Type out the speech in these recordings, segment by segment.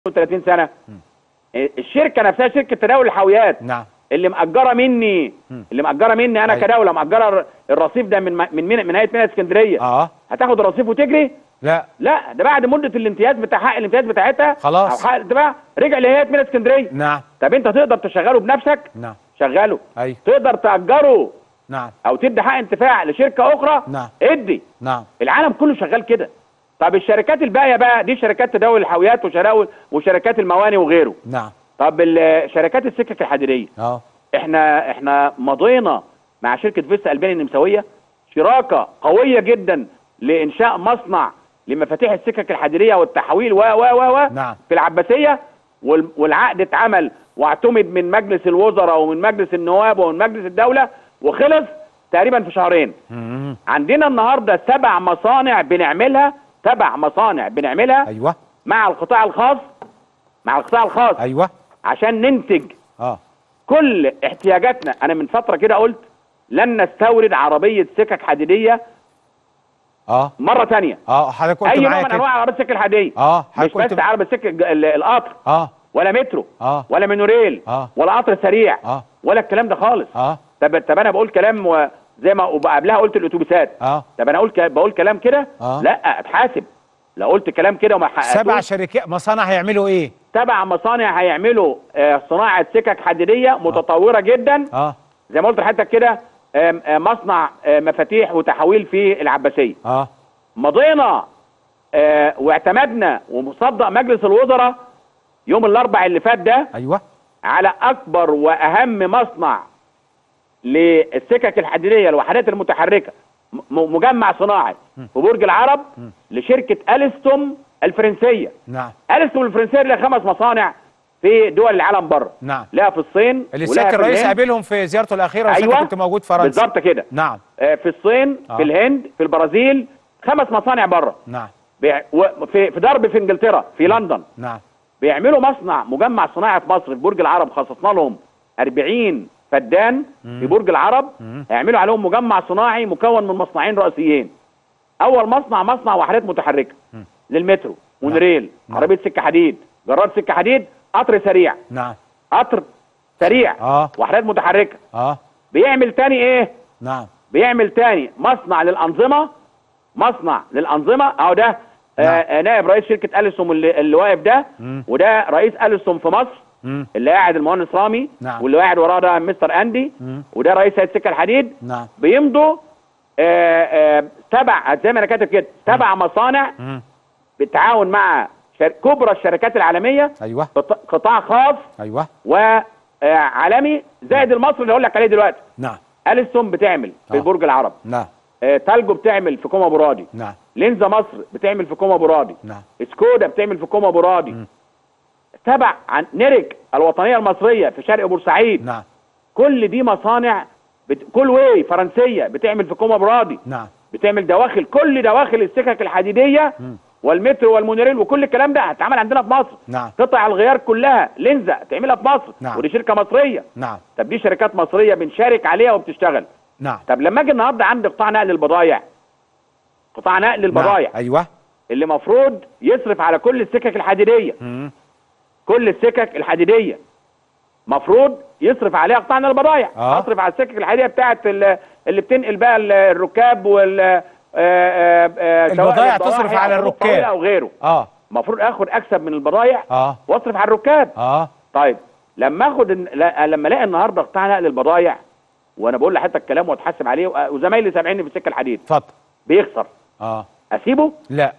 30 سنه الشركه نفسها شركه تداول الحاويات نعم اللي مأجره مني مم. اللي مأجره مني انا أيوة. كدوله مأجره الرصيف ده من من من, من هيئه ميناء اسكندريه اه هتاخد الرصيف وتجري لا لا ده بعد مده الامتياز بتاع حق الامتياز بتاعتها خلاص. او حق الانتفاع رجع لهيئه ميناء اسكندريه نعم طب انت تقدر تشغله بنفسك نعم شغله ايوه تقدر تأجره نعم او تدي حق انتفاع لشركه اخرى نعم. ادي نعم العالم كله شغال كده طب الشركات الباقيه بقى دي شركات تداول الحاويات وشراول وشركات المواني وغيره نعم طب ال- شركات السكك الحديديه اه احنا احنا مضينا مع شركه فيستا الباني النمساويه شراكه قويه جدا لانشاء مصنع لمفاتيح السكك الحديديه والتحويل و و و و نعم. في العباسيه وال- والعقد اتعمل واعتمد من مجلس الوزراء ومن مجلس النواب ومن مجلس الدوله وخلص تقريبا في شهرين مم. عندنا النهارده سبع مصانع بنعملها سبع مصانع بنعملها ايوه مع القطاع الخاص مع القطاع الخاص ايوه عشان ننتج اه كل احتياجاتنا انا من فتره كده قلت لن نستورد عربيه سكك حديديه اه مره تانية اه حضرتك قلت اي نوع معايا من كده انواع عربيه السكك الحديديه اه مش حضرتك بس قلت عربيه السكك ال- ال- القطر اه ولا مترو اه ولا مينوريل آه. ولا قطر سريع اه ولا الكلام ده خالص اه طب طب انا بقول كلام و- زي ما قبلها قلت الاتوبيسات اه طب انا اقول ك- بقول كلام كده آه. لا اتحاسب لو قلت كلام كده وما حققتوش سبع شركات مصانع هيعملوا ايه سبع مصانع هيعملوا آه، صناعه سكك حديديه متطوره جدا اه زي ما قلت لحضرتك كده آم، آم، مصنع آم، مفاتيح وتحويل في العباسيه اه مضينا آه، واعتمدنا ومصدق مجلس الوزراء يوم الاربع اللي فات ده ايوه على اكبر واهم مصنع للسكك الحديديه الوحدات المتحركه م- مجمع صناعي في برج العرب لشركه الستوم الفرنسيه نعم الستوم الفرنسيه لها خمس مصانع في دول العالم بره نعم لها في الصين اللي ولها ساكن في الرئيس الهند. قابلهم في زيارته الاخيره وساكن أيوة. كنت موجود في فرنسا بالظبط كده نعم آه، في الصين آه. في الهند في البرازيل خمس مصانع بره نعم بيع- و- في في درب في انجلترا في لندن نعم بيعملوا مصنع مجمع صناعي في مصر في برج العرب خصصنا لهم 40 فدان في برج العرب مم. هيعملوا عليهم مجمع صناعي مكون من مصنعين رئيسيين اول مصنع مصنع وحدات متحركه مم. للمترو ونريل نعم. عربيه سكه حديد جرار سكه حديد قطر سريع نعم قطر سريع اه وحدات متحركه اه بيعمل تاني ايه نعم بيعمل تاني مصنع للانظمه مصنع للانظمه اهو ده آه نعم. آه، نائب رئيس شركه اليسوم اللي, اللي واقف ده مم. وده رئيس اليسوم في مصر مم. اللي قاعد المهندس رامي نعم. واللي قاعد وراه ده مستر اندي مم. وده رئيس هيئه سكه الحديد نعم بيمضوا آه آه سبع زي ما انا كاتب كده سبع مصانع مم. بالتعاون مع شر... كبرى الشركات العالميه ايوه قط- قطاع خاص ايوه وعالمي زائد المصري اللي هقول لك عليه دلوقتي نعم اليسوم بتعمل في آه. برج العرب نعم آه، تالجو بتعمل في كوم ابو راضي نعم لينزا مصر بتعمل في كوم ابو راضي نعم سكودا بتعمل في كوم ابو راضي مم. تبع عن نيرك الوطنيه المصريه في شرق بورسعيد نعم كل دي مصانع بت... كل واي فرنسيه بتعمل في كوم ابو راضي نعم بتعمل دواخل كل دواخل السكك الحديديه مم. والمترو والمونوريل وكل الكلام ده هتتعمل عندنا في مصر نعم قطع الغيار كلها لينزا تعملها في مصر نعم. ودي شركه مصريه نعم طب دي شركات مصريه بنشارك عليها وبتشتغل نعم طب لما اجي النهارده عندي قطاع نقل البضايع قطاع نقل البضايع نعم. ايوه اللي مفروض يصرف على كل السكك الحديديه مم. كل السكك الحديديه مفروض يصرف عليها قطاع نقل البضايع آه. اصرف على السكك الحديديه بتاعت ال- اللي بتنقل بقى ال- الركاب وال آه، آه، آه، سواء البضائع الضواحي تصرف أو على الخطوط الركاب. الطويلة او غيره اه المفروض اخد اكسب من البضايع اه واصرف على الركاب اه طيب لما اخد الن- لا- لما الاقي النهارده قطاع نقل البضايع وانا بقول لحضرتك الكلام واتحاسب عليه و- وزمايلي سامعيني في السكه الحديد اتفضل بيخسر اه اسيبه لا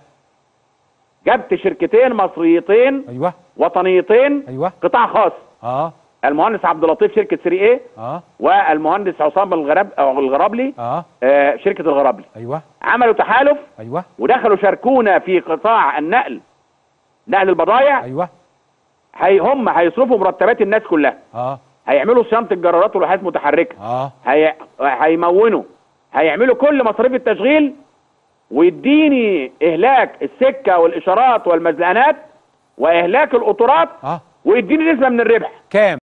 جبت شركتين مصريتين ايوه وطنيتين ايوه قطاع خاص اه المهندس عبد اللطيف شركه 3 ايه اه والمهندس عصام الغراب او الغرابلي اه آه شركه الغرابلي ايوه عملوا تحالف ايوه ودخلوا شاركونا في قطاع النقل نقل البضائع ايوه هي هم هيصرفوا مرتبات الناس كلها اه هيعملوا صيانه الجرارات والوحدات المتحركه اه هي... هيمونوا هيعملوا كل مصاريف التشغيل ويديني اهلاك السكه والاشارات والمزلقانات واهلاك القطورات اه ويديني نسبه من الربح كام